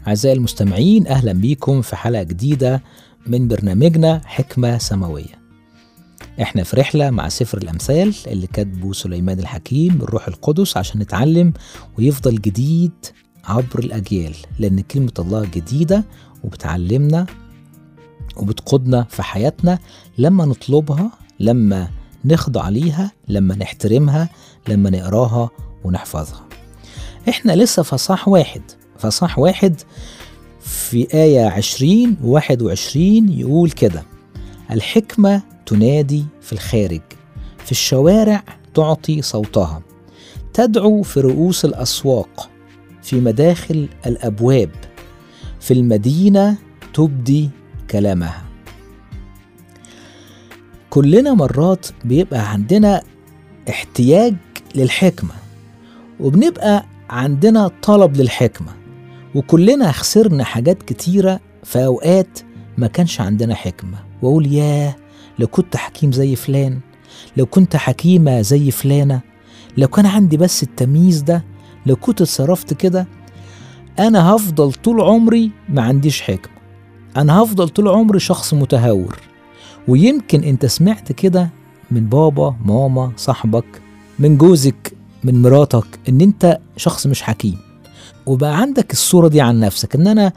أعزائي المستمعين أهلا بيكم في حلقة جديدة من برنامجنا حكمة سماوية احنا في رحلة مع سفر الأمثال اللي كاتبه سليمان الحكيم بالروح القدس عشان نتعلم ويفضل جديد عبر الأجيال لأن كلمة الله جديدة وبتعلمنا وبتقودنا في حياتنا لما نطلبها لما نخضع ليها لما نحترمها لما نقراها ونحفظها احنا لسه في صح واحد فصح واحد في آية عشرين وواحد وعشرين يقول كده الحكمة تنادي في الخارج في الشوارع تعطي صوتها تدعو في رؤوس الأسواق في مداخل الأبواب في المدينة تبدي كلامها كلنا مرات بيبقى عندنا احتياج للحكمة وبنبقى عندنا طلب للحكمة وكلنا خسرنا حاجات كتيرة في أوقات ما كانش عندنا حكمة وأقول ياه لو كنت حكيم زي فلان لو كنت حكيمة زي فلانة لو كان عندي بس التمييز ده لو كنت اتصرفت كده أنا هفضل طول عمري ما عنديش حكمة أنا هفضل طول عمري شخص متهور ويمكن أنت سمعت كده من بابا ماما صاحبك من جوزك من مراتك ان انت شخص مش حكيم وبقى عندك الصورة دي عن نفسك ان انا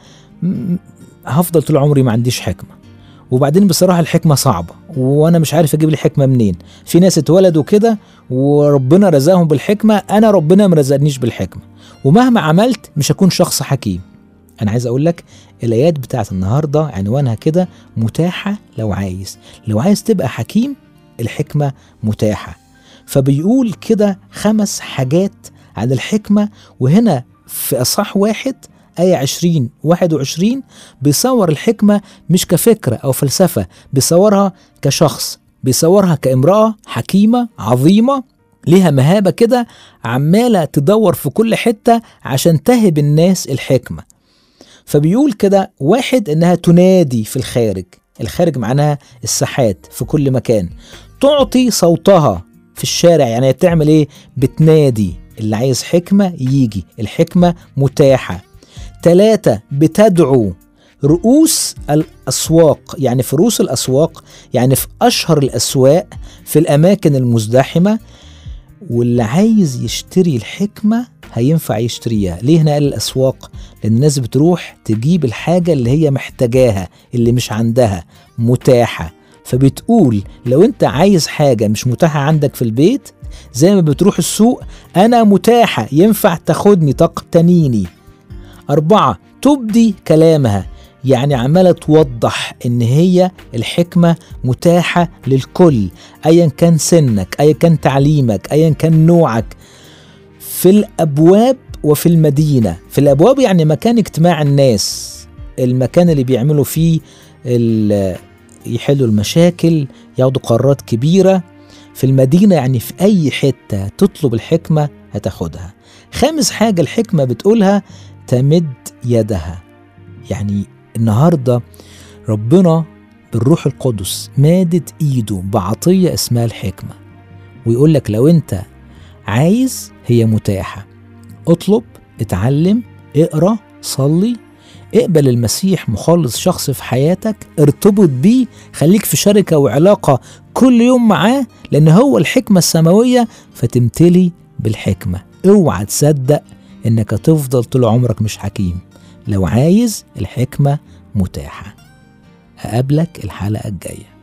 هفضل طول عمري ما عنديش حكمة وبعدين بصراحة الحكمة صعبة وانا مش عارف اجيب الحكمة منين في ناس اتولدوا كده وربنا رزقهم بالحكمة انا ربنا ما رزقنيش بالحكمة ومهما عملت مش هكون شخص حكيم انا عايز اقول لك الايات بتاعت النهاردة عنوانها كده متاحة لو عايز لو عايز تبقى حكيم الحكمة متاحة فبيقول كده خمس حاجات عن الحكمة وهنا في أصح واحد آية 20 21 بيصور الحكمة مش كفكرة أو فلسفة بيصورها كشخص بيصورها كامرأة حكيمة عظيمة ليها مهابة كده عمالة تدور في كل حتة عشان تهب الناس الحكمة فبيقول كده واحد إنها تنادي في الخارج الخارج معناها الساحات في كل مكان تعطي صوتها في الشارع يعني هي بتعمل ايه بتنادي اللي عايز حكمة يجي الحكمة متاحة ثلاثة بتدعو رؤوس الأسواق يعني في رؤوس الأسواق يعني في أشهر الأسواق في الأماكن المزدحمة واللي عايز يشتري الحكمة هينفع يشتريها ليه هنا قال الأسواق لأن الناس بتروح تجيب الحاجة اللي هي محتاجاها اللي مش عندها متاحة فبتقول لو انت عايز حاجة مش متاحة عندك في البيت زي ما بتروح السوق أنا متاحة ينفع تاخدني تقتنيني أربعة تبدي كلامها يعني عمالة توضح إن هي الحكمة متاحة للكل أيا كان سنك أيا كان تعليمك أيا كان نوعك في الأبواب وفي المدينة في الأبواب يعني مكان اجتماع الناس المكان اللي بيعملوا فيه يحلوا المشاكل ياخدوا قرارات كبيرة في المدينة يعني في أي حتة تطلب الحكمة هتاخدها خامس حاجة الحكمة بتقولها تمد يدها يعني النهاردة ربنا بالروح القدس مادت ايده بعطية اسمها الحكمة ويقول لك لو انت عايز هي متاحة اطلب اتعلم اقرا صلي اقبل المسيح مخلص شخص في حياتك ارتبط بيه خليك في شركة وعلاقة كل يوم معاه لأن هو الحكمة السماوية فتمتلي بالحكمة اوعى تصدق انك هتفضل طول عمرك مش حكيم لو عايز الحكمة متاحة أقابلك الحلقة الجايه